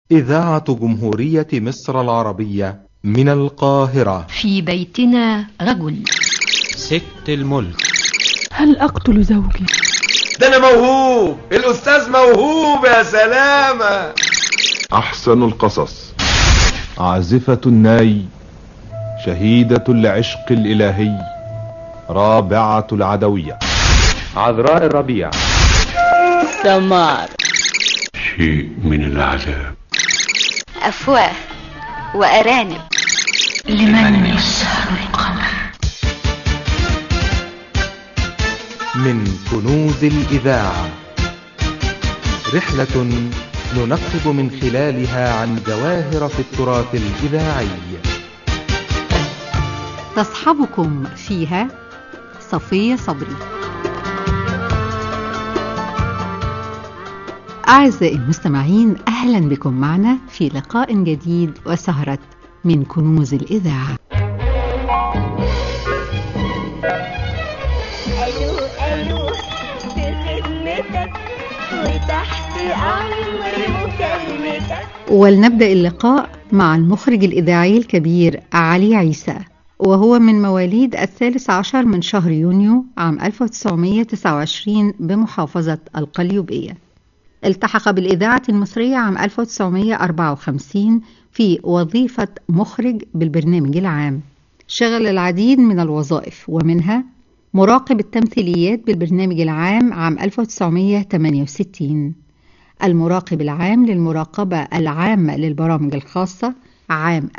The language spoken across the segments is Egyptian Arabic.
إذاعة جمهورية مصر العربية من القاهرة في بيتنا رجل ست الملك هل أقتل زوجي؟ ده أنا موهوب الأستاذ موهوب يا سلامة أحسن القصص عازفة الناي شهيدة العشق الإلهي رابعة العدوية عذراء الربيع سمار شيء من العذاب أفواه وأرانب لمن يسهر القمر من كنوز الإذاعة رحلة ننقب من خلالها عن جواهر في التراث الإذاعي تصحبكم فيها صفية صبري أعزائي المستمعين أهلا بكم معنا في لقاء جديد وسهرة من كنوز الإذاعة ألو ألو في خدمتك وتحت أمر مكالمتك ولنبدأ اللقاء مع المخرج الإذاعي الكبير علي عيسى وهو من مواليد الثالث عشر من شهر يونيو عام 1929 بمحافظة القليوبية التحق بالإذاعة المصرية عام 1954 في وظيفة مخرج بالبرنامج العام شغل العديد من الوظائف ومنها مراقب التمثيليات بالبرنامج العام عام 1968 المراقب العام للمراقبة العامة للبرامج الخاصة عام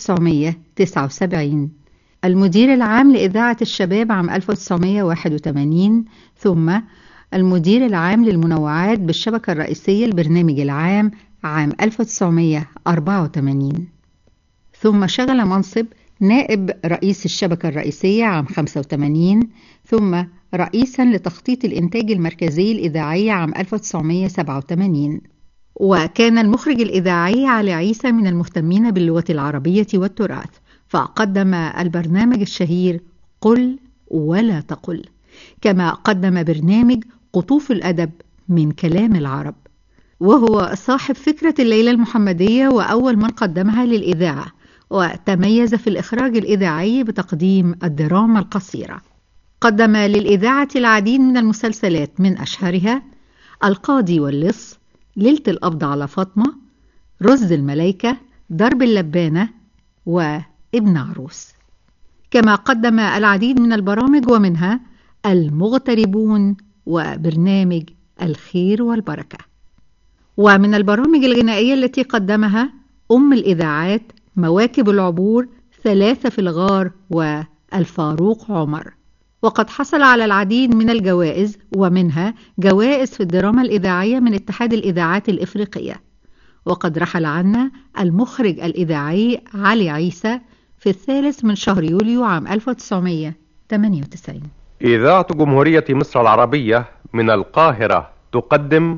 1979 المدير العام لإذاعة الشباب عام 1981 ثم المدير العام للمنوعات بالشبكة الرئيسية البرنامج العام عام 1984 ثم شغل منصب نائب رئيس الشبكة الرئيسية عام 85 ثم رئيسا لتخطيط الإنتاج المركزي الإذاعي عام 1987 وكان المخرج الإذاعي علي عيسى من المهتمين باللغة العربية والتراث فقدم البرنامج الشهير قل ولا تقل كما قدم برنامج قطوف الأدب من كلام العرب وهو صاحب فكرة الليلة المحمدية وأول من قدمها للإذاعة وتميز في الإخراج الإذاعي بتقديم الدراما القصيرة قدم للإذاعة العديد من المسلسلات من أشهرها القاضي واللص ليلة القبض على فاطمة رز الملايكة درب اللبانة وابن عروس كما قدم العديد من البرامج ومنها المغتربون وبرنامج الخير والبركة ومن البرامج الغنائية التي قدمها أم الإذاعات مواكب العبور ثلاثة في الغار والفاروق عمر وقد حصل على العديد من الجوائز ومنها جوائز في الدراما الإذاعية من اتحاد الإذاعات الإفريقية وقد رحل عنا المخرج الإذاعي علي عيسى في الثالث من شهر يوليو عام 1998 إذاعة جمهورية مصر العربية من القاهرة تقدم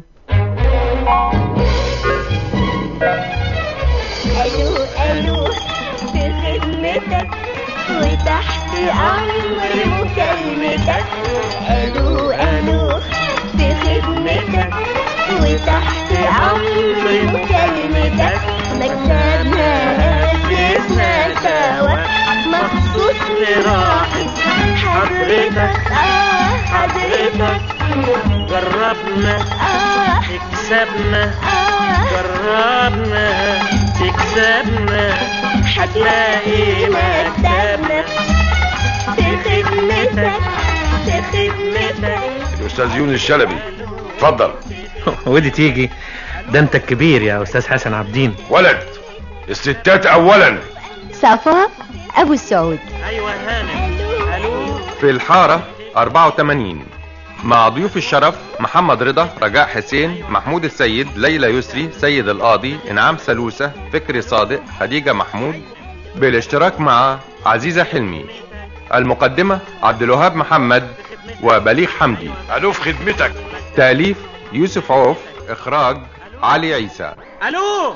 ألو ألو في خدمتك وتحت أمر مكالمتك ألو ألو في خدمتك وتحت أمر مكالمتك مكتبنا أسسنا سوا مخصوص لراحة حضرتك آه حضرتك جربنا آه تكسبنا آه جربنا تكسبنا هتلاقي مكتبنا في خدمتك في خدمتك الأستاذ يونس الشلبي اتفضل ودي تيجي ده انت الكبير يا استاذ حسن عبدين ولد الستات أولا صفاء أبو السعود ايوه هانم الو في الحارة 84 مع ضيوف الشرف محمد رضا رجاء حسين محمود السيد ليلى يسري سيد القاضي انعام سلوسة فكري صادق خديجة محمود بالاشتراك مع عزيزة حلمي المقدمة عبد الوهاب محمد وبليغ حمدي ألو في خدمتك تأليف يوسف عوف إخراج علي عيسى الو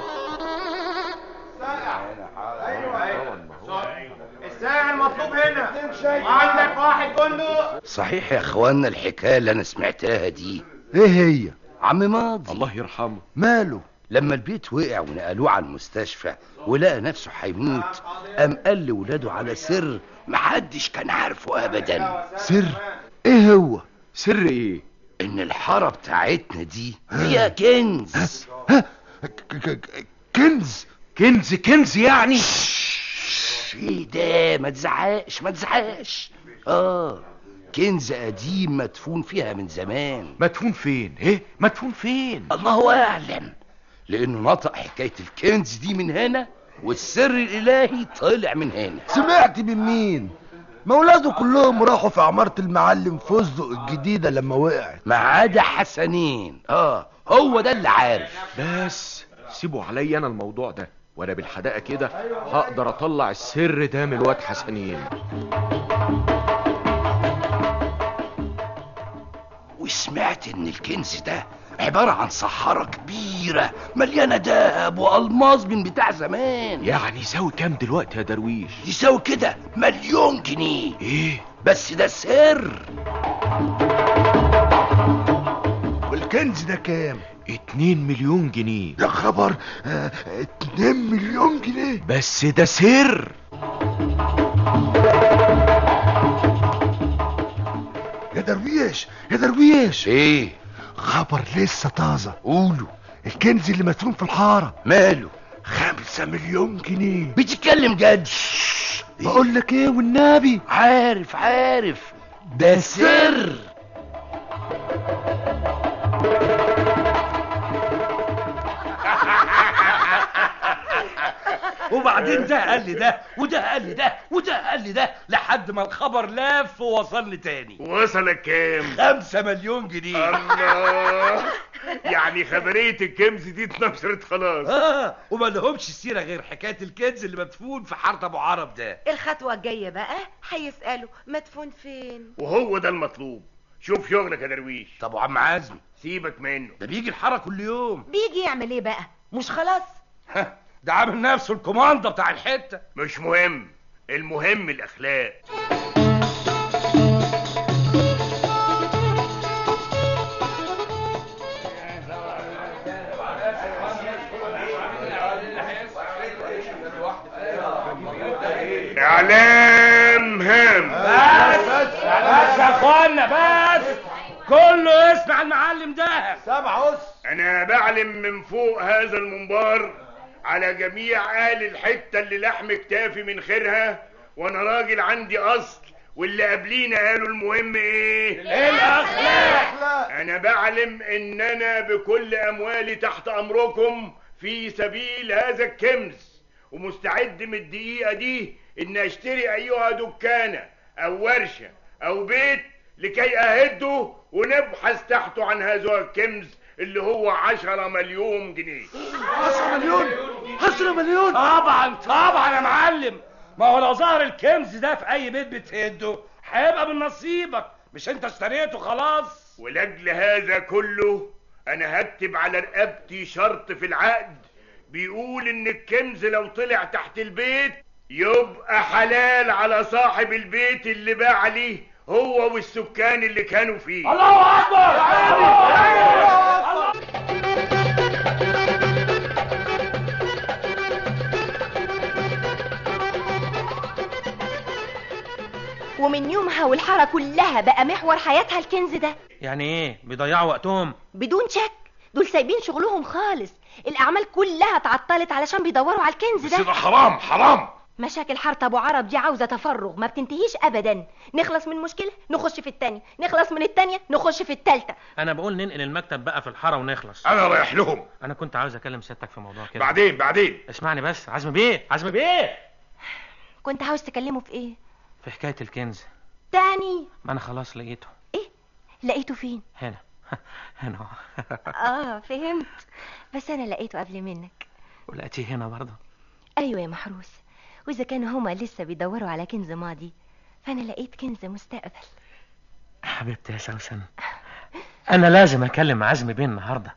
الساعة المطلوب هنا وعندك واحد بندق صحيح يا اخوانا الحكايه اللي انا سمعتها دي ايه هي عم ماضي الله يرحمه ماله لما البيت وقع ونقلوه على المستشفى ولقى نفسه هيموت قام قال لولاده على سر محدش كان عارفه ابدا سر ايه هو سر ايه ان الحاره بتاعتنا دي فيها كنز كنز كنز كنز يعني ايه ده ما تزعقش ما تزعقش اه كنز قديم مدفون فيها من زمان مدفون فين ايه مدفون فين الله اعلم لانه نطق حكايه الكنز دي من هنا والسر الالهي طلع من هنا سمعت من مين ما ولاده كلهم راحوا في عمارة المعلم فزق الجديدة لما وقعت ما عدا حسنين اه هو ده اللي عارف بس سيبوا عليا انا الموضوع ده وانا بالحداقه كده هقدر اطلع السر ده من الواد حسنين وسمعت ان الكنز ده عبارة عن صحارة كبيرة مليانة دهب وألماظ من بتاع زمان يعني يساوي كام دلوقتي يا درويش يساوي كده مليون جنيه ايه بس ده سر والكنز ده كام اتنين مليون جنيه يا خبر اه اتنين مليون جنيه بس ده سر يا درويش يا درويش ايه خبر لسه طازة قولوا الكنز اللي مدفون في الحارة ماله خمسة مليون جنيه بتتكلم جد بقول لك ايه والنبي عارف عارف ده سر وبعدين ده قال لي ده وده قال لي ده وده قال لي ده لحد ما الخبر لف ووصلني تاني وصلك كام خمسة مليون جنيه الله يعني خبرية الكنز دي اتنشرت خلاص اه وما لهمش سيره غير حكايه الكنز اللي مدفون في حاره ابو عرب ده الخطوة الجاية بقى هيسألوا مدفون فين وهو ده المطلوب شوف شغلك يا درويش طب وعم عزمي سيبك منه ده بيجي الحاره كل يوم بيجي يعمل ايه بقى مش خلاص ها، ده عامل نفسه الكوماندا بتاع الحته مش مهم المهم الاخلاق اعلام هام بس بس يا اخوانا بس كله يسمع المعلم ده سبع أس انا بعلم من فوق هذا المنبر على جميع اهل الحته اللي لحم كتافي من خيرها وانا راجل عندي اصل واللي قبلينا قالوا المهم ايه الاخلاق انا بعلم ان انا بكل اموالي تحت امركم في سبيل هذا الكنز ومستعد من الدقيقه دي ان اشتري ايها دكانه او ورشه او بيت لكي اهده ونبحث تحته عن هذا الكنز اللي هو عشرة مليون جنيه عشرة مليون عشرة مليون طبعا طبعا يا معلم ما هو لو ظهر الكنز ده في اي بيت بتهده هيبقى من نصيبك مش انت اشتريته خلاص ولاجل هذا كله انا هكتب على رقبتي شرط في العقد بيقول ان الكنز لو طلع تحت البيت يبقى حلال على صاحب البيت اللي باع عليه هو والسكان اللي كانوا فيه الله اكبر ومن يومها والحارة كلها بقى محور حياتها الكنز ده يعني ايه بيضيعوا وقتهم بدون شك دول سايبين شغلهم خالص الأعمال كلها اتعطلت علشان بيدوروا على الكنز بس ده ده حرام حرام مشاكل حارة أبو عرب دي عاوزة تفرغ ما بتنتهيش أبدا نخلص من مشكلة نخش في التانية نخلص من التانية نخش في التالتة انا بقول ننقل المكتب بقى في الحاره ونخلص انا رايح لهم انا كنت عاوز اكلم سيادتك في موضوع كده بعدين بعدين اسمعني بس عزم بيه عزم بيه كنت عاوز تكلمه في إيه في حكايه الكنز تاني ما انا خلاص لقيته لقيته فين هنا هنا آه فهمت بس أنا لقيته قبل منك ولقيتيه هنا برضه أيوة يا محروس وإذا كانوا هما لسه بيدوروا على كنز ماضي فأنا لقيت كنز مستقبل حبيبتي يا سوسن انا لازم اكلم عزمي بيه النهارده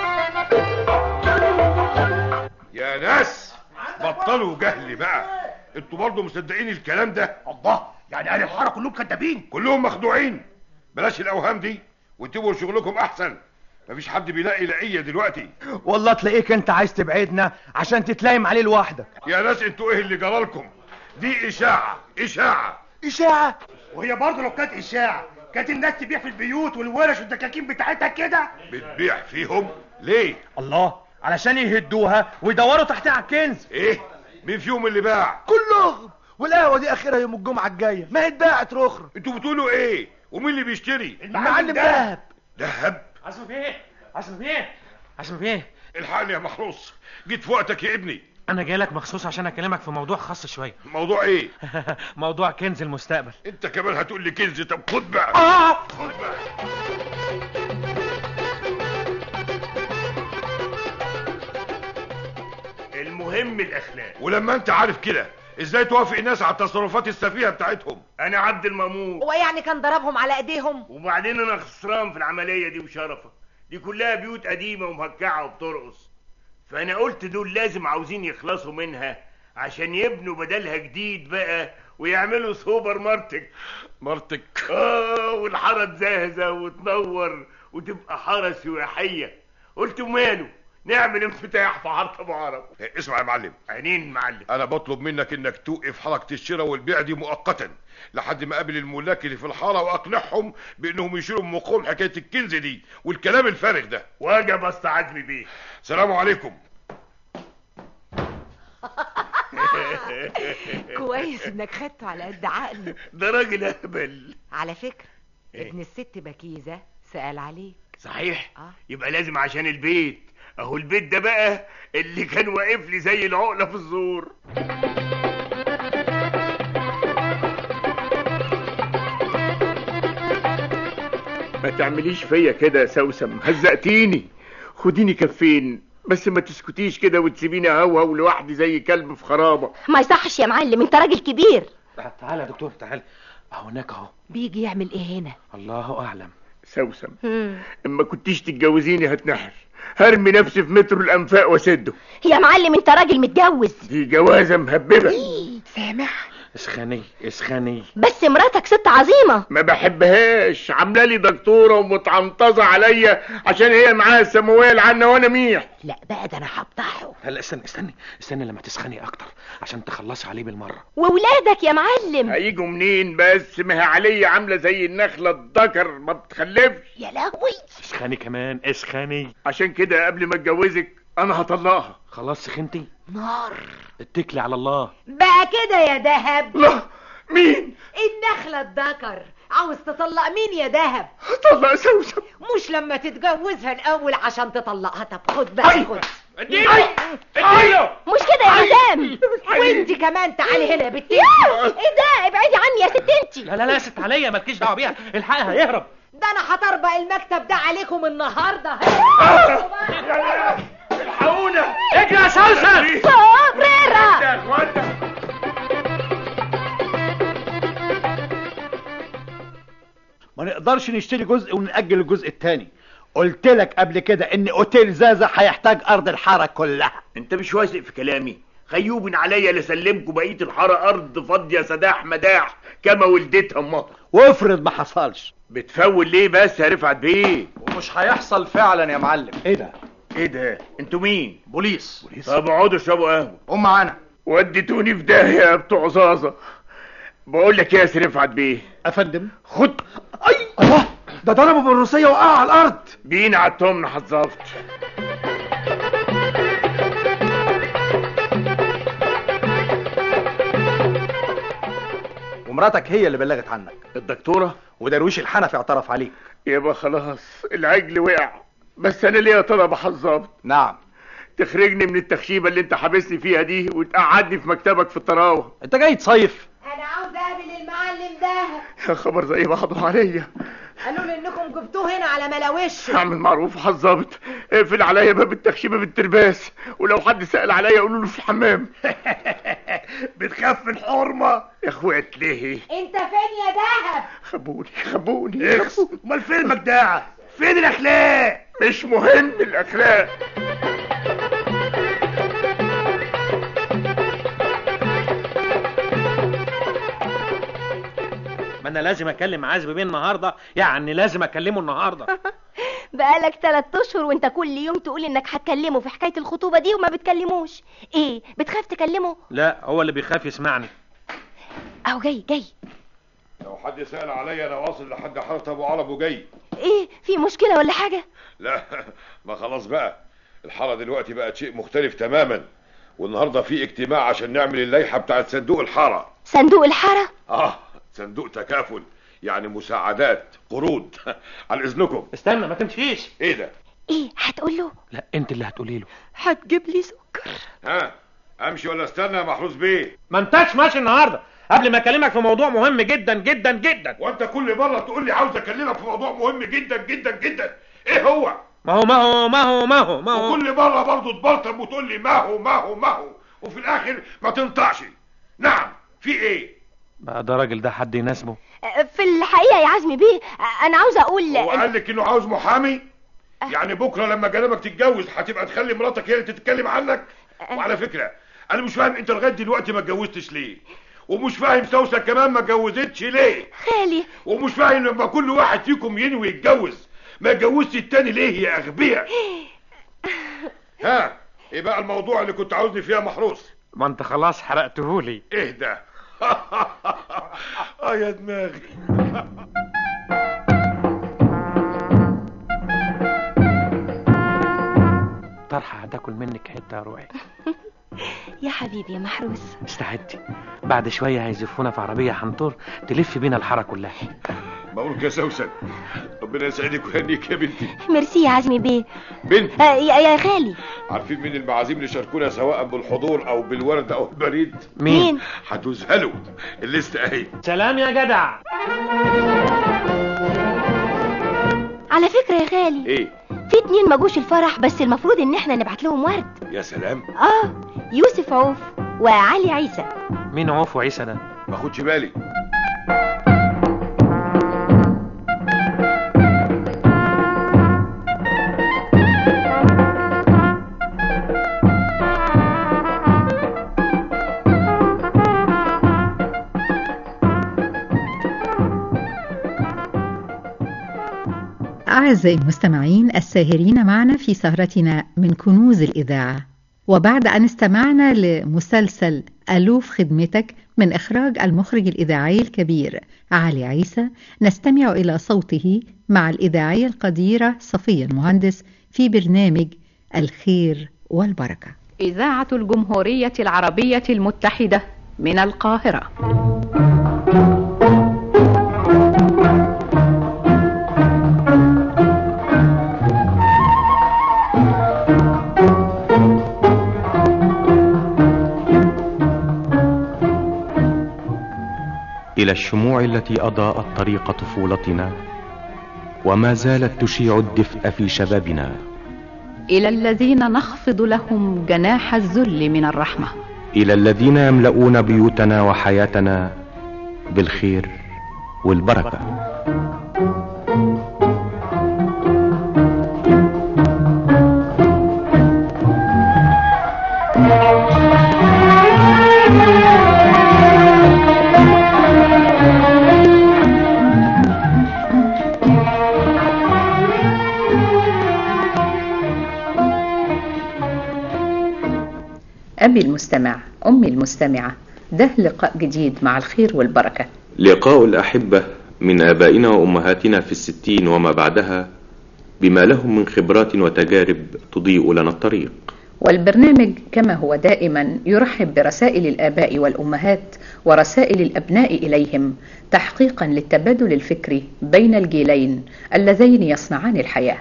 يا ناس بطلوا جهل بقى انتوا برضه مصدقين الكلام ده الله يعني اهل الحاره كلهم كدابين كلهم مخدوعين بلاش الاوهام دي وانتبهوا شغلكم احسن مفيش حد بيلاقي لقيه دلوقتي والله تلاقيك انت عايز تبعدنا عشان تتلايم عليه لوحدك يا ناس انتوا ايه اللي جرالكم دي اشاعه اشاعه اشاعه وهي برضه لو كانت اشاعه كانت الناس تبيع في البيوت والورش والدكاكين بتاعتها كده بتبيع فيهم ليه الله علشان يهدوها ويدوروا تحتها على الكنز ايه مين فيهم اللي باع كلهم والقهوه دي اخرها يوم الجمعه الجايه ما هي اتباعت رخرة انتوا بتقولوا ايه ومين اللي بيشتري المعلم دهب دهب عزم فيه عزم فيه عزم فيه الحقني يا محروس جيت في وقتك يا ابني انا جاي لك مخصوص عشان اكلمك في موضوع خاص شويه موضوع ايه موضوع كنز المستقبل انت كمان هتقول لي كنز طب خد بقى آه! خد بقى المهم الاخلاق ولما انت عارف كده ازاي توافق الناس على التصرفات السفيهه بتاعتهم انا عبد المامور هو يعني كان ضربهم على ايديهم وبعدين انا خسران في العمليه دي وشرفه دي كلها بيوت قديمه ومهكعه وبترقص فانا قلت دول لازم عاوزين يخلصوا منها عشان يبنوا بدلها جديد بقى ويعملوا سوبر ماركت مارتك اه والحاره تزهزه وتنور وتبقى حاره سياحيه قلت ماله نعمل انفتاح في حاره ابو عرب اسمع يا معلم عينين معلم انا بطلب منك انك توقف حركه الشراء والبيع دي مؤقتا لحد ما اقابل الملاك اللي في الحاره واقنعهم بانهم يشيلوا من مخهم حكايه الكنز دي والكلام الفارغ ده واجب اسطى عزمي بيه سلام عليكم كويس انك خدته على قد عقله ده راجل اهبل على فكرة ابن الست بكيزة سأل عليك صحيح آه. يبقى لازم عشان البيت اهو البيت ده بقى اللي كان واقف لي زي العقله في الزور ما تعمليش فيا كده يا سوسم هزقتيني خديني كفين بس ما تسكتيش كده وتسيبيني اهوهو لوحدي زي كلب في خرابه ما يصحش يا معلم انت راجل كبير تعالى يا دكتور تعالى اهو هناك اهو بيجي يعمل ايه هنا الله اعلم سوسم اما كنتيش تتجوزيني هتنحر هرمي نفسي في مترو الانفاق واسده يا معلم انت راجل متجوز دي جوازه مهببه سامع اسخني اسخني بس مراتك ست عظيمة ما بحبهاش عامله لي دكتوره ومتعنطزه عليا عشان هي معاها السماويه العنه وانا ميح لا بقى ده انا هفضحه هلا استني استني استني لما تسخني اكتر عشان تخلصي عليه بالمره وولادك يا معلم هيجوا منين بس ما هي عليا عامله زي النخله الذكر ما بتخلفش يا لهوي اسخني كمان اسخني عشان كده قبل ما اتجوزك انا هطلقها خلاص سخنتي نار اتكلي على الله بقى كده يا دهب لا مين النخلة الذكر عاوز تطلق مين يا دهب هطلق سوسن مش لما تتجوزها الاول عشان تطلقها طب خد بقى خد اديله اديله مش كده يا مدام وانت كمان تعالي هنا يا بنتي ايه ده ابعدي عني يا ست انتي لا لا لا ست عليا مالكيش دعوه بيها الحقها هيهرب ده انا هطربق المكتب ده عليكم النهارده الحقونا اجري يا سوسن صبريرة ما نقدرش نشتري جزء ونأجل الجزء التاني قلت لك قبل كده ان اوتيل زازا هيحتاج ارض الحاره كلها انت مش واثق في كلامي خيوب عليا لسلمكم بقيه الحاره ارض فاضيه سداح مداح كما ولدتها امها وافرض ما حصلش بتفول ليه بس يا رفعت بيه ومش هيحصل فعلا يا معلم ايه ده ايه ده انتوا مين بوليس طب اقعدوا اشربوا قهوه قوم معانا وديتوني في داهيه يا بتوع زازا بقول لك ايه يا سي رفعت بيه افندم خد اي الله ده ضربه بالروسيه وقع على الارض بينا على التمن حظفت ومراتك هي اللي بلغت عنك الدكتوره ودرويش الحنفي اعترف عليك يبقى خلاص العجل وقع بس انا ليا طلب حظفت نعم تخرجني من التخشيبه اللي انت حابسني فيها دي وتقعدني في مكتبك في الطراوه انت جاي تصيف انا عاوز اقابل المعلم ده يا خبر زي بعضه عليا قالوا لي انكم جبتوه هنا على ملاوشه اعمل معروف حظبت اقفل عليا باب التخشيبه بالترباس ولو حد سأل عليا قولوا له في الحمام بتخاف من حرمه يا اخوات ليه انت فين يا دهب خبوني خبوني امال فين المجدعه فين الاخلاق مش مهم الاخلاق ما انا لازم اكلم عازب بيه النهارده يعني لازم اكلمه النهارده بقالك تلات اشهر وانت كل يوم تقول انك هتكلمه في حكايه الخطوبه دي وما بتكلموش ايه بتخاف تكلمه لا هو اللي بيخاف يسمعني اهو جاي جاي لو حد سأل عليا انا واصل لحد حاره ابو عرب وجاي ايه في مشكله ولا حاجه لا ما خلاص بقى الحاره دلوقتي بقت شيء مختلف تماما والنهارده في اجتماع عشان نعمل اللائحه بتاعت صندوق الحاره صندوق الحاره اه صندوق تكافل يعني مساعدات قروض على اذنكم استنى ما تمشيش ايه ده ايه هتقول له لا انت اللي هتقولي له هتجيب لي سكر ها امشي ولا استنى يا محروس بيه ما انتش ماشي النهارده قبل ما اكلمك في موضوع مهم جدا جدا جدا وانت كل مره تقول لي عاوز اكلمك في موضوع مهم جدا جدا جدا ايه هو ما هو ما هو ما هو ما هو ما هو وكل مره برضه تبلطم وتقول لي ما هو ما هو ما هو وفي الاخر ما تنطعش نعم في ايه بقى ده راجل ده حد يناسبه في الحقيقه يا عزمي بيه انا عاوزه اقول هو قال لك انه عاوز محامي يعني بكره لما جنبك تتجوز هتبقى تخلي مراتك هي اللي تتكلم عنك وعلى فكره انا مش فاهم انت لغايه دلوقتي ما اتجوزتش ليه ومش فاهم سوسه كمان ما اتجوزتش ليه خالي ومش فاهم لما كل واحد فيكم ينوي يتجوز ما اتجوزش التاني ليه يا اغبياء ها ايه بقى الموضوع اللي كنت عاوزني فيها محروس ما انت خلاص حرقتهولي اهدى اه يا دماغي طرحه هتاكل منك حته يا روعي يا حبيبي يا محروس استعدي بعد شويه هيزفونا في عربيه حنطور تلف بينا الحاره كلها مبروك يا سوسن ربنا يسعدك ويهنيك يا بنتي ميرسي يا عزمي بيه بنتي آه يا, يا خالي عارفين مين المعازيم اللي شاركونا سواء بالحضور او بالورد او البريد مين هتذهلوا الليست اهي سلام يا جدع على فكره يا خالي ايه في اتنين ما جوش الفرح بس المفروض ان احنا نبعت لهم ورد يا سلام اه يوسف عوف وعلي عيسى مين عوف وعيسى ده ما خدش بالي أعزائي المستمعين الساهرين معنا في سهرتنا من كنوز الإذاعة وبعد أن استمعنا لمسلسل ألوف خدمتك من إخراج المخرج الإذاعي الكبير علي عيسى نستمع إلى صوته مع الإذاعية القديرة صفية المهندس في برنامج الخير والبركة إذاعة الجمهورية العربية المتحدة من القاهرة إلى الشموع التي أضاءت طريق طفولتنا وما زالت تشيع الدفء في شبابنا إلى الذين نخفض لهم جناح الذل من الرحمة إلى الذين يملؤون بيوتنا وحياتنا بالخير والبركة أبي المستمع أمي المستمعة ده لقاء جديد مع الخير والبركة لقاء الأحبة من آبائنا وأمهاتنا في الستين وما بعدها بما لهم من خبرات وتجارب تضيء لنا الطريق والبرنامج كما هو دائما يرحب برسائل الآباء والأمهات ورسائل الأبناء إليهم تحقيقا للتبادل الفكري بين الجيلين اللذين يصنعان الحياة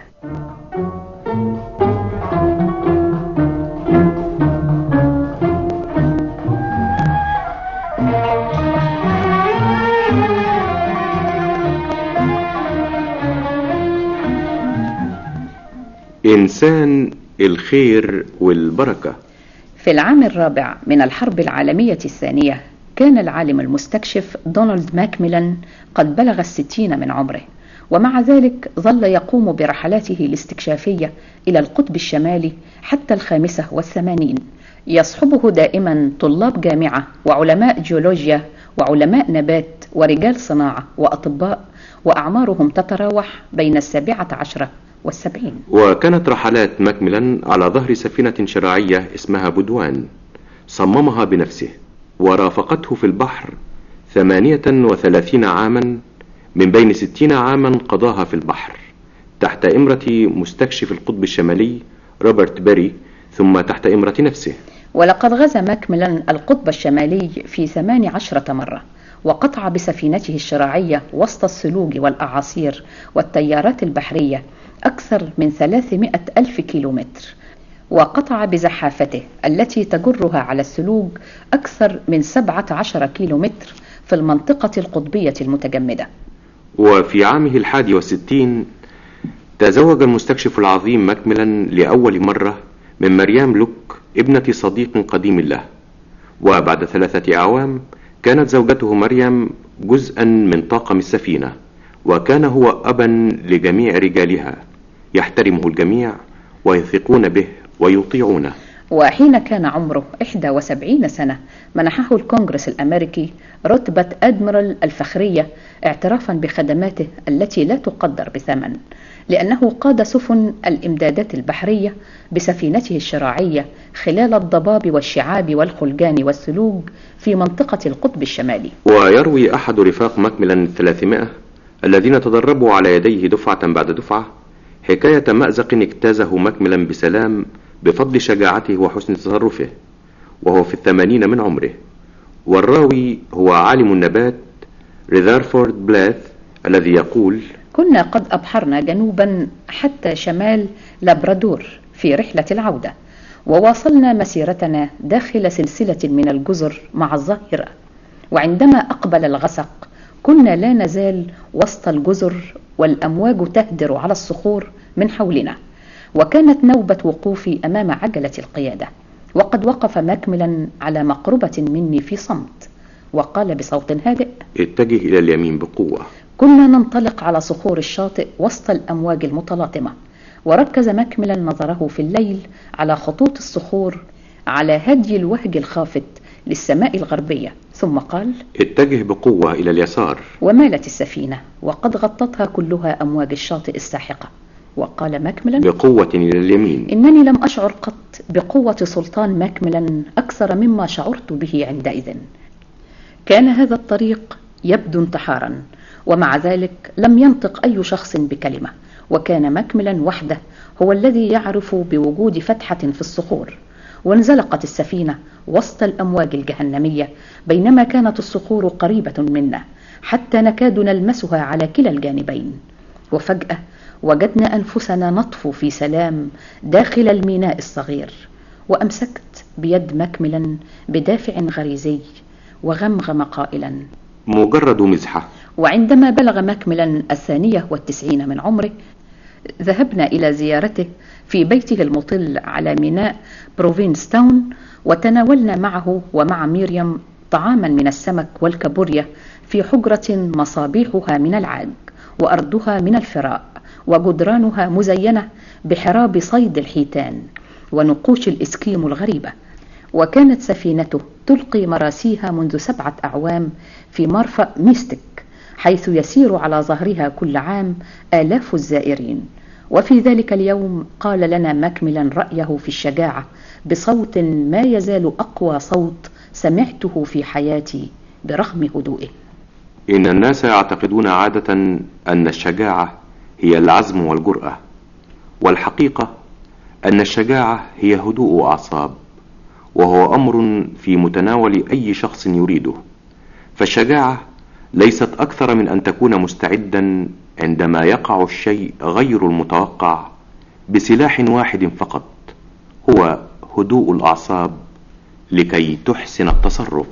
إنسان الخير والبركة في العام الرابع من الحرب العالمية الثانية كان العالم المستكشف دونالد ماكميلان قد بلغ الستين من عمره ومع ذلك ظل يقوم برحلاته الاستكشافية إلى القطب الشمالي حتى الخامسة والثمانين يصحبه دائما طلاب جامعة وعلماء جيولوجيا وعلماء نبات ورجال صناعة وأطباء وأعمارهم تتراوح بين السابعة عشرة والسبعين وكانت رحلات ماكميلان على ظهر سفينة شراعية اسمها بودوان صممها بنفسه ورافقته في البحر ثمانية وثلاثين عاما من بين ستين عاما قضاها في البحر تحت إمرة مستكشف القطب الشمالي روبرت بيري ثم تحت إمرة نفسه ولقد غزا ماكميلان القطب الشمالي في ثمان عشرة مرة وقطع بسفينته الشراعية وسط الثلوج والأعاصير والتيارات البحرية أكثر من ثلاثمائة ألف كيلومتر وقطع بزحافته التي تجرها على الثلوج أكثر من سبعة عشر كيلومتر في المنطقة القطبية المتجمدة وفي عامه الحادي والستين تزوج المستكشف العظيم ماكميلان لأول مرة من مريم لوك ابنة صديق قديم له وبعد ثلاثة أعوام كانت زوجته مريم جزءا من طاقم السفينة وكان هو أبا لجميع رجالها يحترمه الجميع ويثقون به ويطيعونه وحين كان عمره 71 سنة منحه الكونغرس الأمريكي رتبة أدميرال الفخرية اعترافا بخدماته التي لا تقدر بثمن لأنه قاد سفن الإمدادات البحرية بسفينته الشراعية خلال الضباب والشعاب والخلجان والثلوج في منطقة القطب الشمالي ويروي أحد رفاق ماكميلان الثلاثمائة الذين تدربوا على يديه دفعة بعد دفعة حكاية مأزق اجتازه ماكميلان بسلام بفضل شجاعته وحسن تصرفه وهو في الثمانين من عمره والراوي هو عالم النبات ريذارفورد بلاث الذي يقول كنا قد أبحرنا جنوبا حتى شمال لابرادور في رحلة العودة وواصلنا مسيرتنا داخل سلسلة من الجزر مع الظاهرة وعندما أقبل الغسق كنا لا نزال وسط الجزر والأمواج تهدر على الصخور من حولنا وكانت نوبة وقوفي أمام عجلة القيادة وقد وقف ماكملا على مقربة مني في صمت وقال بصوت هادئ اتجه إلى اليمين بقوة كنا ننطلق على صخور الشاطئ وسط الأمواج المتلاطمة وركز مكملا نظره في الليل على خطوط الصخور على هدي الوهج الخافت للسماء الغربية ثم قال اتجه بقوة إلى اليسار ومالت السفينة وقد غطتها كلها أمواج الشاطئ الساحقة وقال ماكملا بقوة إلى اليمين إنني لم أشعر قط بقوة سلطان ماكملا أكثر مما شعرت به عندئذ كان هذا الطريق يبدو انتحارا ومع ذلك لم ينطق أي شخص بكلمة وكان مكملا وحده هو الذي يعرف بوجود فتحة في الصخور وانزلقت السفينة وسط الأمواج الجهنمية بينما كانت الصخور قريبة منا حتى نكاد نلمسها على كلا الجانبين وفجأة وجدنا أنفسنا نطفو في سلام داخل الميناء الصغير وأمسكت بيد مكملا بدافع غريزي وغمغم قائلا مجرد مزحة وعندما بلغ مكملا الثانية والتسعين من عمره ذهبنا إلى زيارته في بيته المطل على ميناء بروفينستاون وتناولنا معه ومع ميريام طعاما من السمك والكابوريا في حجرة مصابيحها من العاج وأرضها من الفراء وجدرانها مزينة بحراب صيد الحيتان ونقوش الإسكيم الغريبة وكانت سفينته تلقي مراسيها منذ سبعة أعوام في مرفأ ميستك حيث يسير على ظهرها كل عام آلاف الزائرين وفي ذلك اليوم قال لنا مكملا رأيه في الشجاعة بصوت ما يزال أقوى صوت سمعته في حياتي برغم هدوئه إن الناس يعتقدون عادة أن الشجاعة هي العزم والجرأة والحقيقة أن الشجاعة هي هدوء أعصاب وهو أمر في متناول أي شخص يريده فالشجاعة ليست أكثر من أن تكون مستعدا عندما يقع الشيء غير المتوقع بسلاح واحد فقط هو هدوء الأعصاب لكي تحسن التصرف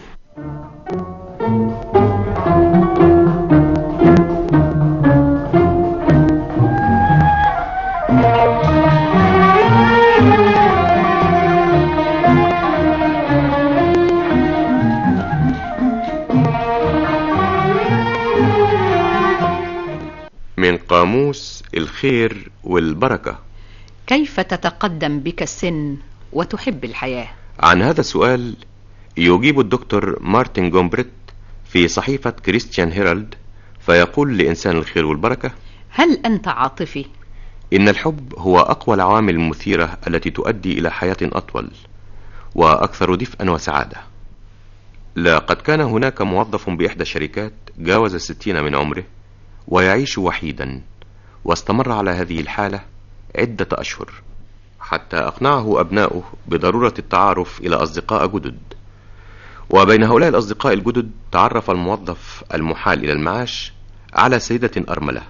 من قاموس الخير والبركة كيف تتقدم بك السن وتحب الحياة عن هذا السؤال يجيب الدكتور مارتن جومبريت في صحيفة كريستيان هيرالد فيقول لإنسان الخير والبركة هل أنت عاطفي؟ إن الحب هو أقوى العوامل المثيرة التي تؤدي إلى حياة أطول وأكثر دفئا وسعادة لقد كان هناك موظف بإحدى الشركات جاوز الستين من عمره ويعيش وحيدا واستمر على هذه الحالة عدة أشهر حتى أقنعه أبناؤه بضرورة التعارف إلى أصدقاء جدد وبين هؤلاء الأصدقاء الجدد تعرف الموظف المحال إلى المعاش على سيدة أرملة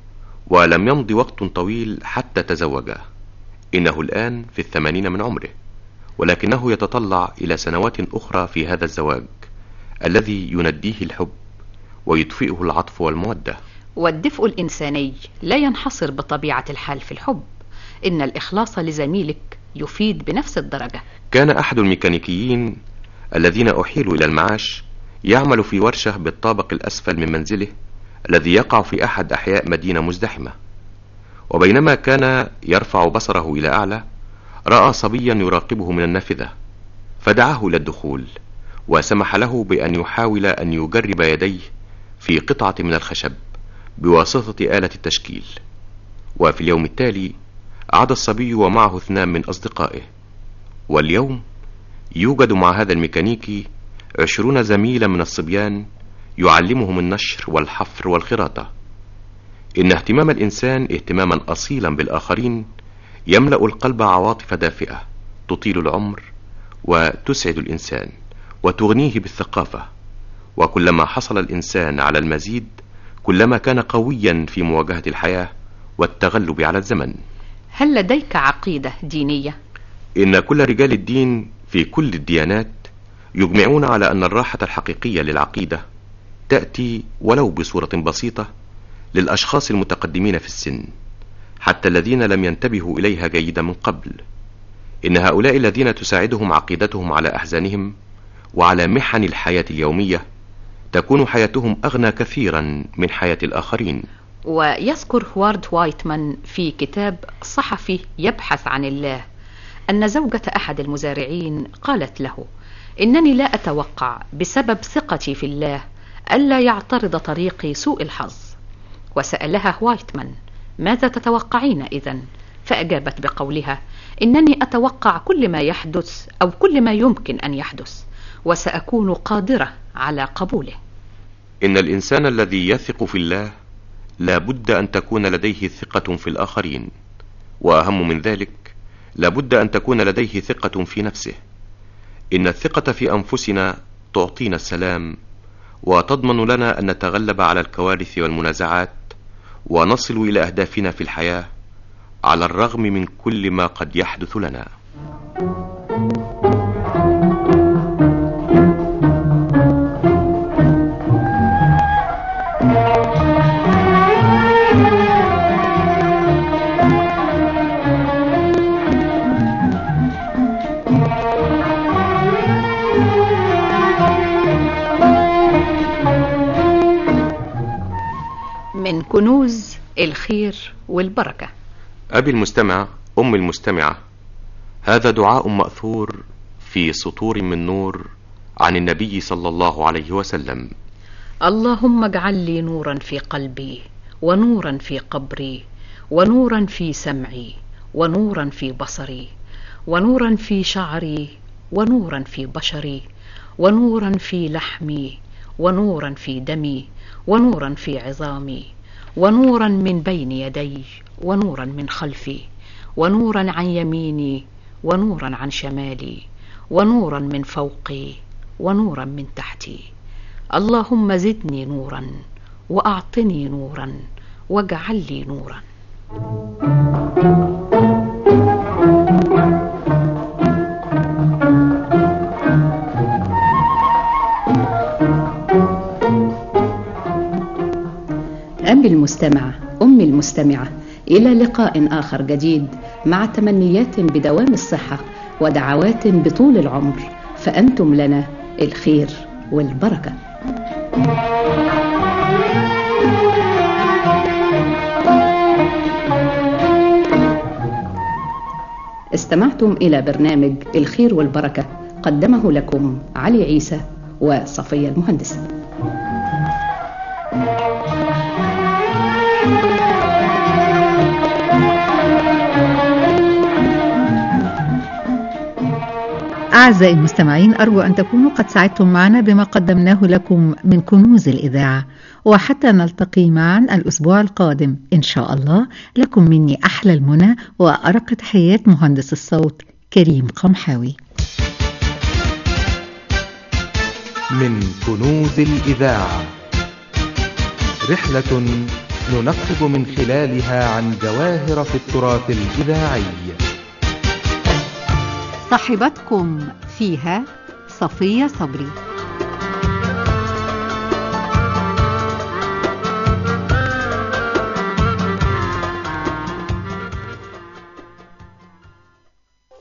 ولم يمض وقت طويل حتى تزوجا إنه الآن في الثمانين من عمره ولكنه يتطلع إلى سنوات أخرى في هذا الزواج الذي ينديه الحب ويطفئه العطف والمودة والدفء الإنساني لا ينحصر بطبيعة الحال في الحب إن الإخلاص لزميلك يفيد بنفس الدرجة كان أحد الميكانيكيين الذين أحيلوا إلى المعاش يعمل في ورشة بالطابق الأسفل من منزله الذي يقع في أحد أحياء مدينة مزدحمة وبينما كان يرفع بصره إلى أعلى رأى صبيا يراقبه من النافذة فدعاه إلى الدخول وسمح له بأن يحاول أن يجرب يديه في قطعة من الخشب بواسطة آلة التشكيل وفي اليوم التالي عاد الصبي ومعه اثنان من أصدقائه واليوم يوجد مع هذا الميكانيكي عشرون زميلا من الصبيان يعلمهم النشر والحفر والخراطة إن اهتمام الإنسان اهتماما أصيلا بالآخرين يملأ القلب عواطف دافئة تطيل العمر وتسعد الإنسان وتغنيه بالثقافة وكلما حصل الإنسان على المزيد كلما كان قويا في مواجهة الحياة والتغلب على الزمن هل لديك عقيدة دينية؟ إن كل رجال الدين في كل الديانات يجمعون على أن الراحة الحقيقية للعقيدة تأتي ولو بصورة بسيطة للأشخاص المتقدمين في السن حتى الذين لم ينتبهوا إليها جيدا من قبل إن هؤلاء الذين تساعدهم عقيدتهم على أحزانهم وعلى محن الحياة اليومية تكون حياتهم أغنى كثيرا من حياة الآخرين ويذكر هوارد وايتمان في كتاب صحفي يبحث عن الله أن زوجة أحد المزارعين قالت له إنني لا أتوقع بسبب ثقتي في الله ألا يعترض طريقي سوء الحظ وسألها وايتمان ماذا تتوقعين إذا؟ فأجابت بقولها إنني أتوقع كل ما يحدث أو كل ما يمكن أن يحدث وسأكون قادرة على قبوله إن الإنسان الذي يثق في الله لا بد أن تكون لديه ثقة في الآخرين وأهم من ذلك لا بد أن تكون لديه ثقة في نفسه إن الثقة في أنفسنا تعطينا السلام وتضمن لنا أن نتغلب على الكوارث والمنازعات ونصل إلى أهدافنا في الحياة على الرغم من كل ما قد يحدث لنا من كنوز الخير والبركة أبي المستمع أم المستمعة هذا دعاء مأثور في سطور من نور عن النبي صلى الله عليه وسلم اللهم اجعل لي نورا في قلبي ونورا في قبري ونورا في سمعي ونورا في بصري ونورا في شعري ونورا في بشري ونورا في لحمي ونورا في دمي ونورا في عظامي ونورا من بين يدي ونورا من خلفي ونورا عن يميني ونورا عن شمالي ونورا من فوقي ونورا من تحتي اللهم زدني نورا واعطني نورا واجعل لي نورا أبي المستمع أمي المستمعة إلى لقاء آخر جديد مع تمنيات بدوام الصحة ودعوات بطول العمر فأنتم لنا الخير والبركة استمعتم إلى برنامج الخير والبركة قدمه لكم علي عيسى وصفية المهندسة Thank you. أعزائي المستمعين أرجو أن تكونوا قد سعدتم معنا بما قدمناه لكم من كنوز الإذاعة وحتى نلتقي معا الأسبوع القادم إن شاء الله لكم مني أحلى المنى وأرق تحيات مهندس الصوت كريم قمحاوي من كنوز الإذاعة رحلة ننقب من خلالها عن جواهر في التراث الإذاعي صاحبتكم فيها صفية صبري